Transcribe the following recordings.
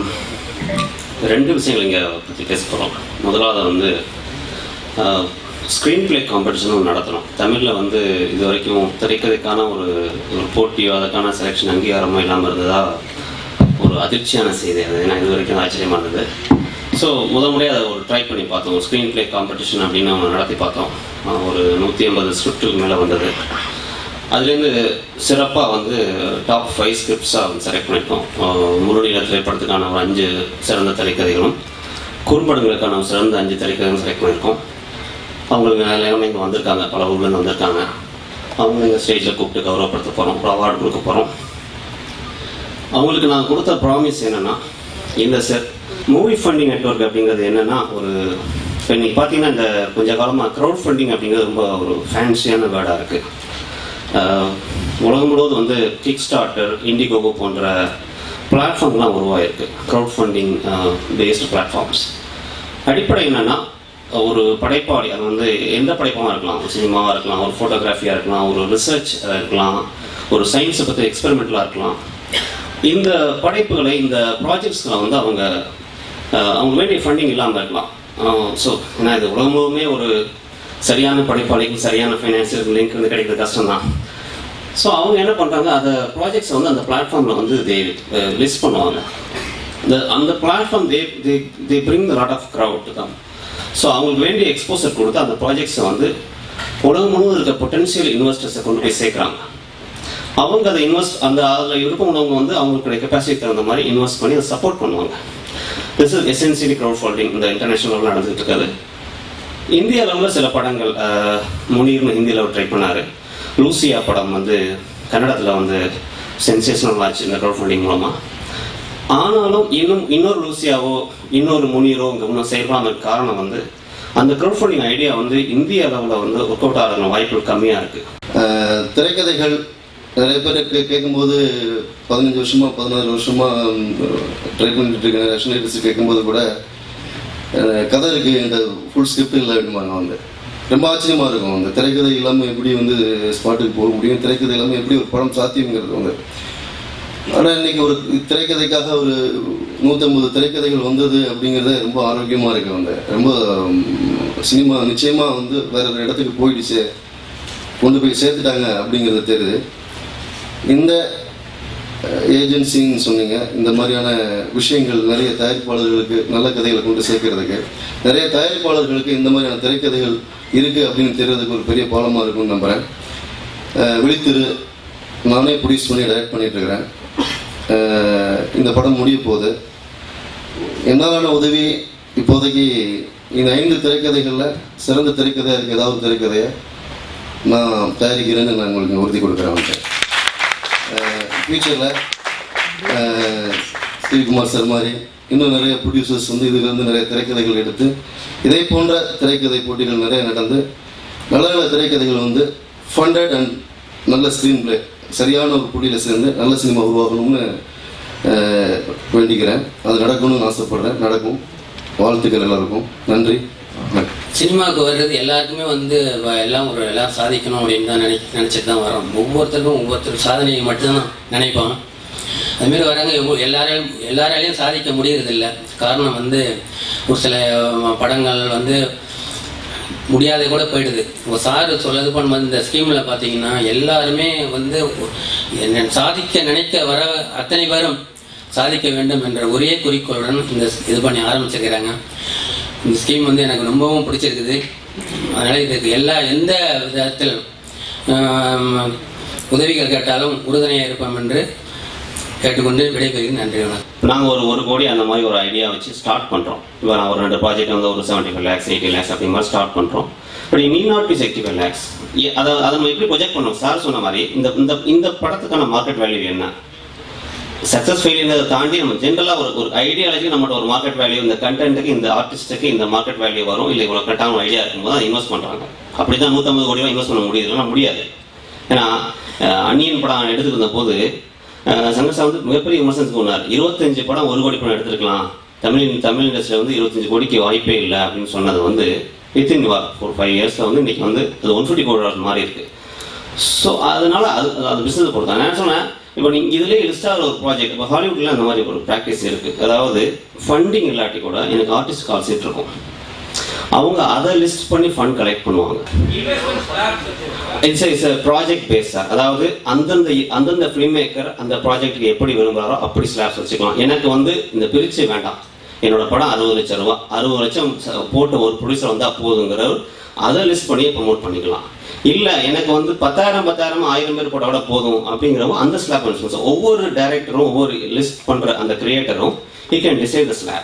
ரெண்டு விஷயங்கள் இங்கே பற்றி பேச போகிறோம் முதலாவது வந்து ஸ்க்ரீன் பிளே காம்படிஷனும் நடத்துகிறோம் தமிழில் வந்து இது வரைக்கும் திரைக்கதைக்கான ஒரு ஒரு போட்டியோ அதுக்கான செலெக்ஷன் அங்கீகாரமோ இல்லாமல் இருந்ததா ஒரு அதிர்ச்சியான செய்தி அது ஏன்னா இது வரைக்கும் ஆச்சரியமாக இருந்தது ஸோ முதல் முறையாக அதை ஒரு ட்ரை பண்ணி பார்த்தோம் ஸ்க்ரீன் பிளே காம்படிஷன் அப்படின்னு ஒன்று நடத்தி பார்த்தோம் அஹ் ஒரு நூற்றி ஐம்பது ஸ்கிரிப்டுக்கு மேலே வந்தது அதுலேருந்து சிறப்பாக வந்து டாப் ஃபைவ் ஸ்கிரிப்ட்ஸாக வந்து செலக்ட் பண்ணியிருக்கோம் அஹ் முரளியில் திரைப்படத்துக்கான ஒரு அஞ்சு சிறந்த திரைக்கதைகளும் குறும்படங்களுக்கான ஒரு சிறந்த அஞ்சு திரைக்கதைகளும் செலக்ட் பண்ணியிருக்கோம் அவங்களுக்கு எல்லாமே இங்கே வந்திருக்காங்க பல ஊர்லேருந்து வந்திருக்காங்க அவங்க எங்கள் ஸ்டேஜில் கூப்பிட்டு கௌரவப்படுத்த போகிறோம் ஒரு அவார்டு கொடுக்க போகிறோம் அவங்களுக்கு நான் கொடுத்த ப்ராமிஸ் என்னென்னா இந்த செ மூவி ஃபண்டிங் நெட்வொர்க் அப்படிங்கிறது என்னென்னா ஒரு இப்போ இன்னைக்கு பார்த்தீங்கன்னா இந்த கொஞ்ச காலமாக க்ரௌட் ஃபண்டிங் அப்படிங்கிறது ரொம்ப ஒரு ஃபேன்சியான வேர்டாக இருக்குது உலகம் முழுவதும் வந்து கிக் ஸ்டார்டர் இண்டிகோகோ போன்ற பிளாட்ஃபார்ம்லாம் உருவாயிருக்கு க்ரௌட் ஃபண்டிங் பேஸ்டு பிளாட்ஃபார்ம்ஸ் அடிப்படை என்னென்னா ஒரு படைப்பாளி அது வந்து எந்த படைப்பாக இருக்கலாம் ஒரு சினிமாவாக இருக்கலாம் ஒரு ஃபோட்டோகிராஃபியாக இருக்கலாம் ஒரு ரிசர்ச் இருக்கலாம் ஒரு சயின்ஸை பற்றி எக்ஸ்பெரிமெண்ட்லாம் இருக்கலாம் இந்த படைப்புகளை இந்த ப்ராஜெக்ட்ஸ்களை வந்து அவங்க அஹ், அவங்க வேண்டிய ஃபண்டிங் இல்லாமல் இருக்கலாம் ஸோ ஏன்னா இது உலகம் முழுவதுமே ஒரு சரியான படைப்பாளிக்கு சரியான ஃபைனான்சியல் லிங்க் வந்து கிடைக்கிறது கஷ்டம் தான் ஸோ அவங்க என்ன பண்ணுறாங்க அந்த ப்ராஜெக்ட்ஸை வந்து அந்த பிளாட்ஃபார்மில் வந்து தே லிஸ்ட் பண்ணுவாங்க இந்த அந்த platform they they they bring the lot of crowd தான் ஸோ அவங்களுக்கு வேண்டிய எக்ஸ்போசர் கொடுத்து அந்த ப்ராஜெக்ட்ஸை வந்து உலகம் முழுவதும் இருக்க பொட்டன்ஷியல் இன்வெஸ்டர்ஸை கொண்டு போய் சேர்க்குறாங்க அவங்க அதை இன்வெஸ்ட் அந்த அதில் இருக்கவங்க வந்து அவங்களுக்கு கெப்பாசிட்டி தகுந்த மாதிரி இன்வெஸ்ட் பண்ணி அதை சப்போர்ட் பண்ணுவாங்க this is essentially crowd funding இந்த இன்டர்நேஷனல் லெவலில் நடந்துகிட்டு இருக்காது இந்திய அளவில் சில படங்கள் அஹ், முனீர்னு ஹிந்தியில் அவர் ட்ரை பண்ணார் லூசியா படம் வந்து கன்னடத்தில் வந்து சென்சேஷனல் ஆச்சு இந்த க்ரௌட் ஃபண்டிங் மூலமாக ஆனாலும் இன்னும் இன்னொரு லூசியாவோ இன்னொரு முனீரோ இங்கே இன்னும் செயல்படாமல் இருக்க காரணம் வந்து அந்த க்ரௌட் ஃபண்டிங் ஐடியா வந்து இந்திய அளவில் வந்து ஒர்க் அவுட் ஆகிற வாய்ப்புகள் கம்மியாக இருக்குது ஆஹ் திரைக்கதைகள் நிறைய பேர் கே- கேட்கும்போது பதினஞ்சு வருஷமா பதினாறு வருஷமா ட்ரை பண்ணிட்டு இருக்க ரேஷனரிஸ் கேட்கும்போது கூட ஆஹ் கதை இருக்கு இந்த ஃபுல் ஸ்கிரிப்ட் இல்லை அப்படிம்பாங்க வந்து ரொம்ப ஆச்சரியமா இருக்கும் அந்த திரைக்கதை இல்லாமல் எப்படி வந்து ஸ்பாட்டுக்கு போக முடியும் திரைக்கதை இல்லாமல் எப்படி ஒரு படம் சாத்தியங்கிறது வந்து ஆனால் இன்னைக்கு ஒரு திரைக்கதைக்காக ஒரு நூற்றம்பது திரைக்கதைகள் வந்தது அப்படிங்கிறது ரொம்ப ஆரோக்கியமாக இருக்கு வந்து ரொம்ப ம், சினிமா நிச்சயமாக வந்து வேற ஒரு இடத்துக்கு போயிடுச்சு கொண்டு போய் சேர்த்துட்டாங்க அப்படிங்கிறது தெரியுது இந்த ஏஜென்சின்னு சொன்னீங்க இந்த மாதிரியான விஷயங்கள் நிறைய தயாரிப்பாளர்களுக்கு நல்ல கதைகளை கொண்டு சேர்க்கறதுக்கு நிறைய தயாரிப்பாளர்களுக்கு இந்த மாதிரியான திரைக்கதைகள் இருக்குது அப்படின்னு தெரியறதுக்கு ஒரு பெரிய பாலமாக இருக்கும்னு நம்புகிறேன் அஹ் விழித்திரு நானே ப்ரொடியூஸ் பண்ணி டைரக்ட் பண்ணிட்டு இருக்கிறேன் அஹ் இந்த படம் முடிய போகுது என்னாலான உதவி இப்போதைக்கு இந்த ஐந்து திரைக்கதைகளில் சிறந்த திரைக்கதையாக இருக்க ஏதாவது ஒரு திரைக்கதையை நான் தயாரிக்கிறேன்னு நான் உங்களுக்கு உறுதி கொடுக்குறேன் வந்துட்டு ஃப்யூச்சரில் ஸ்ரீகுமார் சார் மாதிரி இன்னும் நிறைய ப்ரொடியூசர்ஸ் வந்து இதுலேருந்து நிறைய திரைக்கதைகள் எடுத்து இதே போன்ற திரைக்கதை போட்டிகள் நிறைய நடந்து நல்ல நல்ல திரைக்கதைகள் வந்து ஃபண்டட் அண்ட் நல்ல ஸ்க்ரீன் பிளே சரியான ஒரு புள்ளியில் சேர்ந்து நல்ல சினிமா உருவாகணும்னு அஹ், வேண்டிக்கிறேன் அது நடக்கணும்னு ஆசைப்படுறேன் நடக்கும் வாழ்த்துக்கள் எல்லாருக்கும் நன்றி வணக்கம் சினிமாவுக்கு வர்றது எல்லாருக்குமே வந்து வ- எல்லாம் ஒரு எல்லாம் சாதிக்கணும் அப்படின்னு தான் நினை நினச்சிட்டு தான் வரோம் ஒவ்வொருத்தருக்கும் ஒவ்வொருத்தர் சாதனையை மட்டும்தான் நினைப்போம் அதுமாரி வராங்க எவ்வளோ- எல்லாராலும் எல்லாராலையும் சாதிக்க முடியறதில்ல காரணம் வந்து ஒரு சில அஹ், படங்கள் வந்து முடியாத கூட போயிடுது இப்போ சார் சொல்லது பண்ணும்போது இந்த ஸ்கீமில் பார்த்தீங்கன்னா எல்லாருமே வந்து என்ன சாதிக்க நினைக்க வர அத்தனை பேரும் சாதிக்க வேண்டும் என்ற ஒரே குறிக்கோளுடன் இந்த இது பண்ணி ஆரம்பிச்சிருக்கிறாங்க இந்த ஸ்கீம் வந்து எனக்கு ரொம்பவும் பிடிச்சிருக்குது அதனால் இதுக்கு எல்லா எந்த விதத்தில் ஆம், உதவிகள் கேட்டாலும் உறுதுணையாக இருப்போம் என்று கேட்டுக்கொண்டு விடைபெறுகிறேன் நன்றி வணக்கம் நாங்கள் ஒரு ஒரு கோடி அந்த மாதிரி ஒரு ஐடியா வச்சு ஸ்டார்ட் பண்ணுறோம் இப்போ நான் ஒரு ரெண்டு ப்ராஜெக்ட் வந்து ஒரு seventy five lakhs eighty lakhs அப்படி மாதிரி ஸ்டார்ட் பண்ணுறோம் but need not be sixty five lakhs அதை அதை நம்ம எப்படி ப்ரொஜெக்ட் பண்ணோம் சார் சொன்ன மாதிரி இந்த இந்த இந்த படத்துக்கான மார்க்கெட் வேல்யூ என்ன சக்ஸஸ் ஃபெயிலியர்ன்றதை தாண்டி நம்ம ஜென்ரலாக ஒரு ஒரு ஐடியாலஜி நம்மளோட ஒரு மார்க்கெட் வேல்யூ இந்த கண்டென்ட்டுக்கு இந்த ஆர்டிஸ்ட்டுக்கு இந்த மார்க்கெட் வேல்யூ வரும் இல்லை இவ்வளோ கரெக்டான ஒரு ஐடியா இருக்கும்போது அதை இன்வெஸ்ட் பண்ணுறாங்க அப்படி தான் நூற்றம்பது கோடி ரூபாய் இன்வெஸ்ட் பண்ண முடியுது இல்லைன்னா முடியாது ஏன்னா அஹ், அந்நியன் படம் எடுத்துருந்த போது அஹ், சங்கர் வந்து மிகப்பெரிய விமர்சனத்துக்கு சொன்னார் இருபத்தஞ்சு படம் ஒரு கோடி படம் எடுத்திருக்கலாம் தமிழ் தமிழ் இண்டஸ்ட்ரியில் வந்து இருபத்தஞ்சு கோடிக்கு வாய்ப்பே இல்லை அப்படின்னு சொன்னது வந்து வித்தின் ஒரு ஃபைவ் இயர்ஸில் வந்து இன்னைக்கு வந்து அது ஒன் ஃபிஃப்டி கோடி மாறி இருக்கு ஸோ அதனால அது அது பிஸ்னஸ் பொறுத்தான் நான் என்ன சொன்னேன் இப்போ நீங்கள் இதுலேயே லிஸ்ட் ஆகிற ஒரு ப்ராஜெக்ட் இப்போ ஹாலிவுட்ல அந்த மாதிரி ஒரு ப்ராக்டிஸ் இருக்குது அதாவது ஃபண்டிங் இல்லாட்டி கூட எனக்கு ஆர்டிஸ்ட் கால் சீட் இருக்கும் அவங்க அதை லிஸ்ட் பண்ணி ஃபண்ட் கலெக்ட் பண்ணுவாங்க it's it's project base sir அதாவது அந்தந்த அந்தந்த ஃபிலிம் மேக்கர் அந்த ப்ராஜெக்ட்டுக்கு எப்படி விரும்புகிறாரோ அப்படி ஸ்லாப்ஸ் வச்சுக்கலாம் எனக்கு வந்து இந்த பிரிச்சு வேண்டாம் என்னோட படம் அறுபது லட்சம் ரூபா அறுபது லட்சம் ச- போட்ட ஒரு ப்ரொடியூசர் வந்தால் போதுங்கிறவர் அதை லிஸ்ட் பண்ணி ப்ரமோட் பண்ணிக்கலாம் இல்லை எனக்கு வந்து பத்தாயிரம் பத்தாயிரம் ஆயிரம் பேர் போட்டால் கூட போதும் அப்படிங்கிறவங்க அந்த ஸ்லாப் இன்சூரன்ஸ் ஒவ்வொரு டைரக்டரும் ஒவ்வொரு லிஸ்ட் பண்ணுற அந்த கிரியேட்டரும் he can decide the slab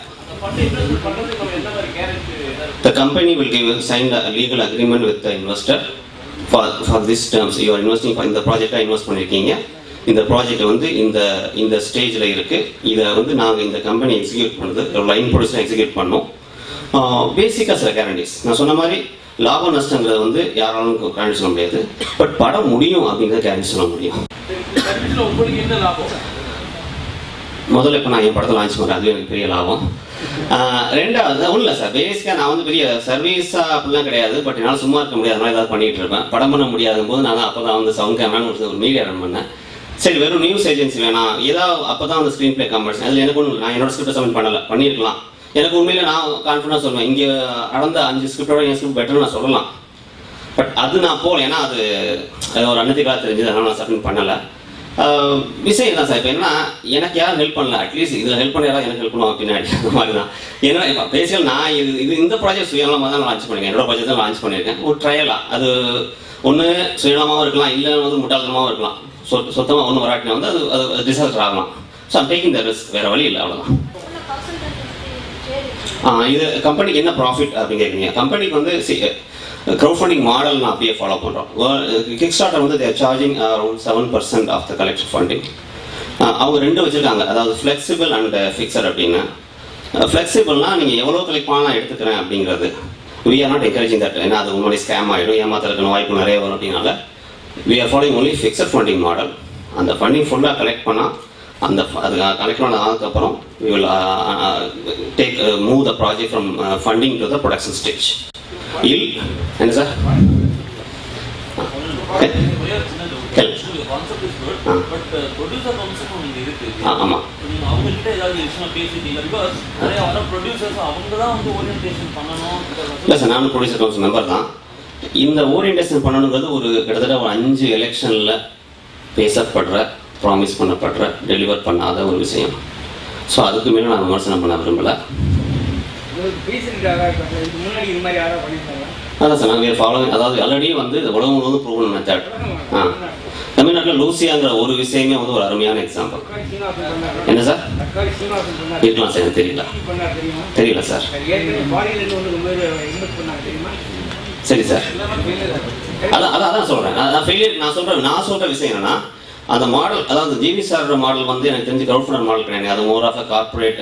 The company will give sign a legal agreement with the investor for for this terms. You are investing for இந்த ப்ராஜெக்டாக இன்வெஸ்ட் பண்ணியிருக்கீங்க இந்த ப்ராஜெக்ட் வந்து இந்த இந்த ஸ்டேஜில் இருக்கு இதை வந்து நாங்கள் இந்த கம்பெனி எக்ஸிக்யூட் பண்ணுறது லைன் ப்ரொடியூசர் எக்ஸிக்யூட் பண்ணோம் பேசிக்காக சில கேரண்டிஸ் நான் சொன்ன மாதிரி லாப நஷ்டங்கிறது வந்து யாராலும் கேரண்டி சொல்ல முடியாது பட் படம் முடியும் அப்படிங்கிறத கேரண்டி சொல்ல முடியும் சர்வீஸ்ல உங்களுக்கு என்ன லாபம் முதல்ல இப்போ நான் என் படத்தை லான்ச் பண்ணுறேன் அது எனக்கு பெரிய லாபம் ஆஹ் ரெண்டாவது ஒன்றும் இல்லை சார் பேசிக்காக நான் வந்து பெரிய சர்வீஸாக அப்படிலாம் கிடையாது பட் என்னால் சும்மா இருக்க முடியாதனால ஏதாவது பண்ணிட்டு இருப்பேன் படம் பண்ண முடியாத போது நான் அப்போ தான் வந்து சவுண்ட் கேமரான்னு ஒரு ஒரு மீடியா ரன் பண்ணேன் சரி வெறும் நியூஸ் ஏஜென்சி வேணாம் ஏதாவது அப்போ தான் வந்து ஸ்க்ரீன் ப்ளே காம்படிஷன் அதில் எனக்கு ஒன்றும் நான் என்னோட ஸ்கிரிப்ட் சப்மிட் பண்ணல பண்ணியிருக்கலாம் எனக்கு உண்மையில நான் கான்ஃபிடன்ஸ் சொல்லுவேன் இங்கே நடந்த அஞ்சு ஸ்கிரிப்டோட என் ஸ்கிரிப்ட் பெட்டர் நான் சொல்லலாம் பட் அது நான் போகல ஏன்னா அது அது ஒரு அன்னதிகளாக தெரிஞ்சது அதனால நான் சப்மிட் பண்ணலை ஆஹ் விஷயம் தான் சார் இப்போ என்ன எனக்கு யாரும் ஹெல்ப் பண்ணல அட்லீஸ்ட் இதில் ஹெல்ப் பண்ண யாராவது எனக்கு ஹெல்ப் பண்ணுவாங்க பின்னாடி அந்த மாதிரி தான் ஏன்னா இப்போ பேசியல் நான் இது இது இந்த ப்ராஜெக்ட் சுயநலமாக தான் லான்ச் பண்ணியிருக்கேன் என்னோட ப்ராஜெக்ட் தான் லான்ச் பண்ணியிருக்கேன் ஒரு ட்ரையலாக அது ஒன்று சுயநலமாகவும் இருக்கலாம் இல்லை வந்து முட்டாள்தனமாகவும் இருக்கலாம் சொ சொத்தமாக ஒன்று வராட்டினா வந்து அது அது டிசாஸ்டர் ஆகலாம் so I'm taking the risk வேறு வழி இல்லை அவ்வளோதான் ஆ, இது கம்பெனிக்கு என்ன ப்ராஃபிட் அப்படின்னு கேட்குறீங்க கம்பெனிக்கு வந்து க்ரௌட் ஃபண்டிங் மாடல் நான் அப்படியே ஃபாலோ பண்ணுறோம் கிக் ஸ்டார்டர் வந்து they're charging around seven percent of the collection funding அவங்க ரெண்டு வச்சுருக்காங்க அதாவது ஃப்ளெக்சிபிள் அண்ட் ஃபிக்ஸட் அப்படின்னு ஃப்ளெக்சிபிள்னா நீங்கள் எவ்வளோ கலெக்ட் பண்ணால் நான் எடுத்துக்கிறேன் அப்படிங்கிறது we are not encouraging that ஏன்னா அது முன்னாடி ஸ்கேம் ஆகிடும் ஏமாத்துறதுக்கான வாய்ப்பு நிறைய வரும் அப்படின்னால we are following only fixed funding model அந்த ஃபண்டிங் ஃபுல்லாக கலெக்ட் பண்ணால் அந்த ஃப- அது கலெக்ட் பண்ண ஆனதுக்கப்புறம் we will take move the project from funding to the production stage இல் என்ன சார் கான்செப்ட் இஸ் குட் ஆ. பட் ப்ரொடியூசர் கவுன்சில் ஒன்று இருக்கு ஆ, ஆமா. நீங்க அவங்க கிட்ட ஏதாவது விஷயம் பேசிட்டீங்க பிகாஸ் நிறைய வர ப்ரொடியூசர்ஸ் அவங்க தான் வந்து ஓரியன்டேஷன் பண்ணணும் இல்லை சார் நானும் ப்ரொடியூசர் கவுன்சில் மெம்பர் தான் இந்த ஓரியன்டேஷன் பண்ணணுங்கிறது ஒரு கிட்டத்தட்ட ஒரு அஞ்சு எலெக்ஷனில் பேசப்படுற ப்ராமிஸ் பண்ணப்படுற டெலிவர் பண்ணாத ஒரு விஷயம் ஸோ அதுக்கு மேலே நான் விமர்சனம் பண்ண விரும்பலை உங்களுக்கு பேசியிருக்காங்க இதுக்கு முன்னாடி இது மாதிரி யாராவது பண்ணியிருக்காங்க அதான் சார் நாங்கள் ஃபாலோவிங் அதாவது ஆல்ரெடி வந்து இது உலகம் முழுவதும் ப்ரூவன் மெத்தட் ஆ தமிழ்நாட்டில் லூசியாங்கிற ஒரு விஷயமே வந்து ஒரு அருமையான எக்ஸாம்பிள் தக்காளி சீனிவாசன் பண்ணார் என்ன சார் தக்காளி சீனிவாசன் பண்ணார் இருக்கலாம் சார் எனக்கு தெரியல எப்படி பண்ணார் தெரியுமா தெரியல சார் ஏற்கனவே ஃபாரின்லேருந்து வந்து ரொம்ப இன்வெஸ்ட் பண்ணாங்க தெரியுமா சரி சார் அதான் அதான் அதான் சொல்கிறேன் நான் ஃபெயிலியர் நான் சொல்கிறேன் நான் சொல்கிற விஷயம் என்னன்னா அந்த மாடல் அதாவது ஜிவி சாரோட மாடல் வந்து எனக்கு தெரிஞ்சு க்ரௌட் ஃபண்டர் மாடல் கிடையாது அது more of a corporate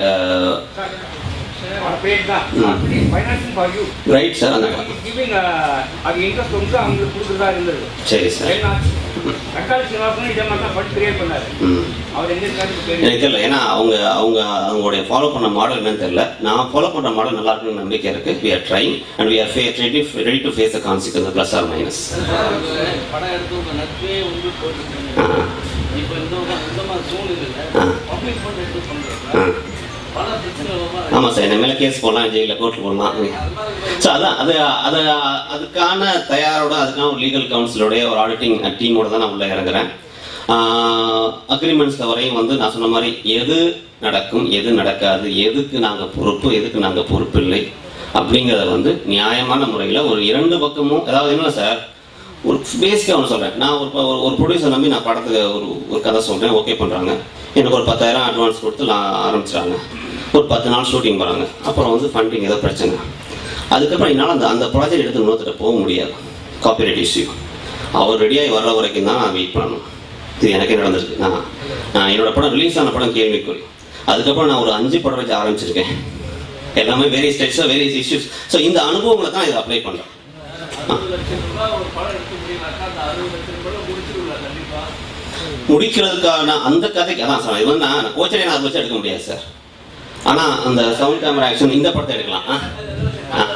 bad தான் ம். Financing for you right sir அந்த கிவிங் அது இன்ட்ரெஸ்ட் வந்து அவங்களுக்கு கொடுக்குறதா இருந்தது சரி சார் ஏன்னா தக்காளி சீனிவாசனும் இதே மாதிரி தான் ஃபண்ட் கிரியேட் பண்ணாரு ம் அவர் எங்க இருக்காரு தெரியும் எனக்கு தெரியல ஏன்னா அவங்க அவங்க அவங்களுடைய ஃபாலோ பண்ண மாடல் என்னன்னு தெரியல நான் ஃபாலோ பண்ணுற மாடல் நல்லா இருக்குன்னு நம்பிக்கை இருக்கு we are trying and we are ready ready to face the consequence plus or minus படம் எடுத்தவங்க நட்பே வந்து போட்டுருக்காங்க ஆ இப்போ இந்த ஒரு- இந்த மாதிரி சூழ்நிலையில் ஆ. பப்ளிக் ஃபண்ட் எடுத்து ஆ பண்ணுறாங்க பல பிரச்சனை வரும். ஆமாம் சார் என்ன மேலே கேஸ் போடலாம் ஜெயிலில் கோர்ட்டில் போடலாம் ஸோ அதான் அது அது அதுக்கான தயாரோட அதுக்கான ஒரு லீகல் கவுன்சிலோடைய ஒரு ஆடிட்டிங் டீமோட தான் நான் உள்ளே இறங்குறேன் அக்ரிமெண்ட்ஸில் வரையும் வந்து நான் சொன்ன மாதிரி எது நடக்கும் எது நடக்காது எதுக்கு நாங்கள் பொறுப்பு எதுக்கு நாங்கள் பொறுப்பு இல்லை அப்படிங்கிறத வந்து நியாயமான முறையில் ஒரு இரண்டு பக்கமும் அதாவது என்ன சார் ஒரு பேசிக்காக ஒன்று சொல்கிறேன் நான் ஒரு ப- ஒரு- ஒரு ப்ரொடியூசர் நம்பி நான் படத்துக்கு ஒரு ஒரு கதை சொல்கிறேன் ஓகே பண்ணுறாங்க எனக்கு ஒரு பத்தாயிரம் அட்வான்ஸ் கொடுத்து நான் ஆரம்பிச்சிட்டாங்க ஒரு பத்து நாள் ஷூட்டிங் போகிறாங்க அப்புறம் வந்து ஃபண்டிங் ஏதோ பிரச்சனை அதுக்கப்புறம் என்னால் அந்த அந்த ப்ராஜெக்ட் எடுத்து இன்னொருத்தர போக முடியாது காப்பிரைட் இஷ்யூ அவர் ரெடியாகி வர்ற வரைக்கும் தான் நான் வெயிட் பண்ணணும் இது எனக்கே நடந்திருக்கு நான் நான் என்னோட படம் ரிலீஸ் ஆன படம் கேள்விக்குறி அதுக்கப்புறம் நான் ஒரு அஞ்சு படம் வச்சு ஆரம்பிச்சிருக்கேன் எல்லாமே various types various issues so இந்த அனுபவங்களை தான் இதை அப்ளை பண்ணுறேன் அறுபது லட்சம் ரூபாய் ஒரு படம் எடுக்க முடியும்னாக்கா அந்த அறுபது லட்சம் ரூபாய் முடிச்சிருவில்ல கண்டிப்பா முடிக்கிறதுக்கான அந்த கதைக்கு அதான் சார் இது வந்து நான் கோச்சரே நான் அதை வச்சு எடுக்க முடியாது சார் ஆனால் அந்த சவுண்ட் கேமரா ஆக்ஷன் இந்த படத்தை எடுக்கலாம் ஆ? ஆ. அதெல்லாம் உங்களுக்கு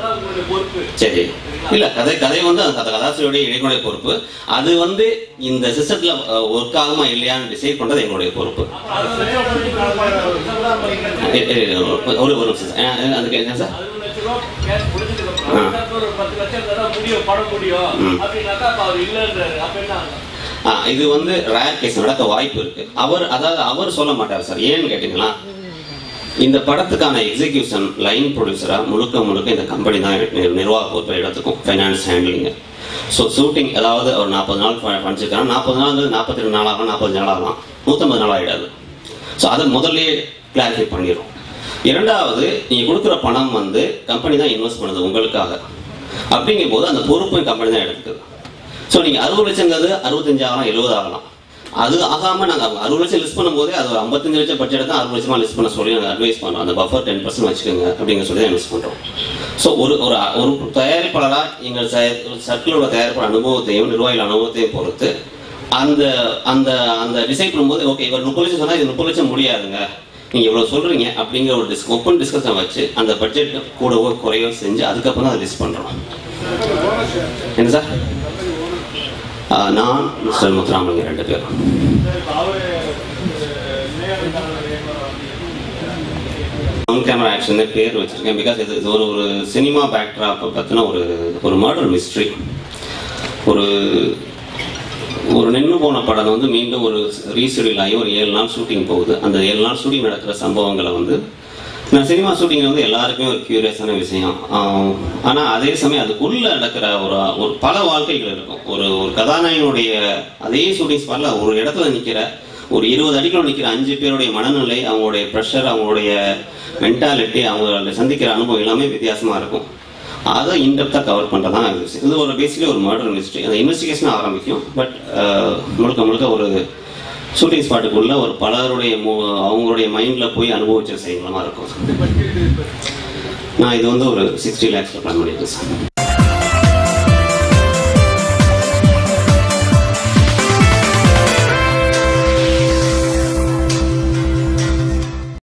பொறுப்பு சரி இல்ல கதை கதை வந்து அந்த கதை கதாசிரியருடைய இடைக்குடைய பொறுப்பு அது வந்து இந்த சிஸ்டத்துல ஒர்க் ஆகுமா இல்லையான்னு டிசைட் பண்றது எங்களுடைய பொறுப்பு அது வச்சு பண்ணி எ- எ- ஒரு ஒரு நிமிஷம் சார். அஹ், அதுக்கு என்ன சார் அறுபது லட்ச ரூபா கேஷ் முடிஞ்சதுக்கு அப்புறம் இன்னொரு ஒரு பத்து லட்சம் இருந்தா முடியும் பட முடியும் ம். அப்படின்னாக்கா அப்ப அவர் இல்லைன்றாரு அப்ப என்ன ஆகும்? ஆ, இது வந்து ரேர் கேஸ் நடக்க வாய்ப்பு இருக்கு அவர் அதாவது அவர் சொல்ல மாட்டார் சார் ஏன்னு கேட்டீங்களா இந்த படத்துக்கான எக்ஸிகியூஷன் லைன் ப்ரொடியூசரா முழுக்க முழுக்க இந்த கம்பெனி தான் நி- நிர்வாக பொறுப்பை எடுத்துக்கும் ஃபைனான்ஸ் ஹேண்ட்லிங் ஸோ ஷூட்டிங் அதாவது ஒரு நாற்பது நாள் பண்ணிச்சிருக்காங்க நாற்பது நாள் நாற்பத்தி ரெண்டு நாள் ஆகலாம் நாற்பது நாள் ஆகலாம் நூற்றம்பது நாள் ஆகிடாது ஸோ அதை முதல்ல கிளாரிஃபை பண்ணிடும் இரண்டாவது நீங்கள் கொடுக்குற பணம் வந்து கம்பெனி தான் இன்வெஸ்ட் பண்ணுது உங்களுக்காக அப்படிங்கும் போது அந்த பொறுப்பையும் கம்பெனி தான் எடுத்துக்குது ஸோ நீங்கள் அறுபது லட்சங்கிறது அறுபத்தஞ்சு ஆகலாம் எழுபது ஆகலாம் அது ஆகாமல் நாங்கள் அறுபது லட்சம் லிஸ்ட் பண்ணும்போதே அது ஒரு ஐம்பத்தஞ்சு லட்சம் பட்ஜெட் தான் அறுபது லட்சமாக லிஸ்ட் பண்ண சொல்லி நாங்கள் அட்வைஸ் பண்ணுறோம் அந்த பஃபர் டென் பர்சன்ட் வச்சுக்கோங்க அப்படிங்கிற சொல்லி தான் இன்வெஸ்ட் பண்ணுறோம் ஸோ ஒரு ஒரு ஒரு தயாரிப்பாளராக எங்கள் சர்க்கிளோட தயாரிப்பாளர் அனுபவத்தையும் நிர்வாகிகள் அனுபவத்தையும் பொறுத்து அந்த அந்த அந்த டிசைட் பண்ணும்போது ஓகே இவர் முப்பது லட்சம் சொன்னால் இது முப்பது லட்சம் முடியாதுங்க நீங்கள் இவ்வளோ சொல்கிறீங்க அப்படிங்கிற ஒரு டிஸ் ஓப்பன் டிஸ்கஷன் வச்சு அந்த பட்ஜெட் கூடவோ குறையோ செஞ்சு அதுக்கப்புறம் தான் அதை லிஸ்ட் பண்ணுறோம் என்ன சார் ஆ, நான் மிஸ்டர் முத்துராமலிங்க ரெண்டு பேரும் ஆன் கேமரா ஆக்ஷன் பேர் வச்சிருக்கேன் பிகாஸ் இது இது ஒரு ஒரு சினிமா பேக்ட்ராப்பை பற்றின ஒரு ஒரு மர்டர் மிஸ்ட்ரி ஒரு ஒரு நின்று போன படம் வந்து மீண்டும் ஒரு ரீஷெடியூல் ஆகி ஒரு ஏழு நாள் ஷூட்டிங் போகுது அந்த ஏழு நாள் ஷூட்டிங் நடக்கிற சம்பவங்களை வந்து நான் சினிமா ஷூட்டிங் வந்து எல்லாருக்குமே ஒரு கியூரியஸான விஷயம் ஆனால் அதே சமயம் அதுக்குள்ளே நடக்கிற ஒரு ஒரு பல வாழ்க்கைகள் இருக்கும் ஒரு ஒரு கதாநாயகனுடைய அதே ஷூட்டிங் ஸ்பாட்டில் ஒரு இடத்துல நிற்கிற ஒரு இருபது அடிக்குள்ள நிற்கிற அஞ்சு பேருடைய மனநிலை அவங்களுடைய ப்ரெஷர் அவங்களுடைய மென்டாலிட்டி அவங்க சந்திக்கிற அனுபவம் எல்லாமே வித்தியாசமாக இருக்கும் அதை இன்டெப்த்தாக கவர் பண்ணுறதான் இது விஷயம். இது ஒரு பேசிக்கலி ஒரு மர்டர் மிஸ்ட்ரி அந்த இன்வெஸ்டிகேஷன் ஆரம்பிக்கும் பட் முழுக்க முழுக்க ஒரு ஷூட்டிங் ஸ்பாட்டுக்குள்ள ஒரு பலருடைய மு- அவங்களுடைய மைண்டில் போய் அனுபவிச்ச செய்யலாமா இருக்கும் நான் இது வந்து ஒரு சிக்ஸ்டி லேக்ஸில் பிளான் பண்ணியிருக்கேன் சார்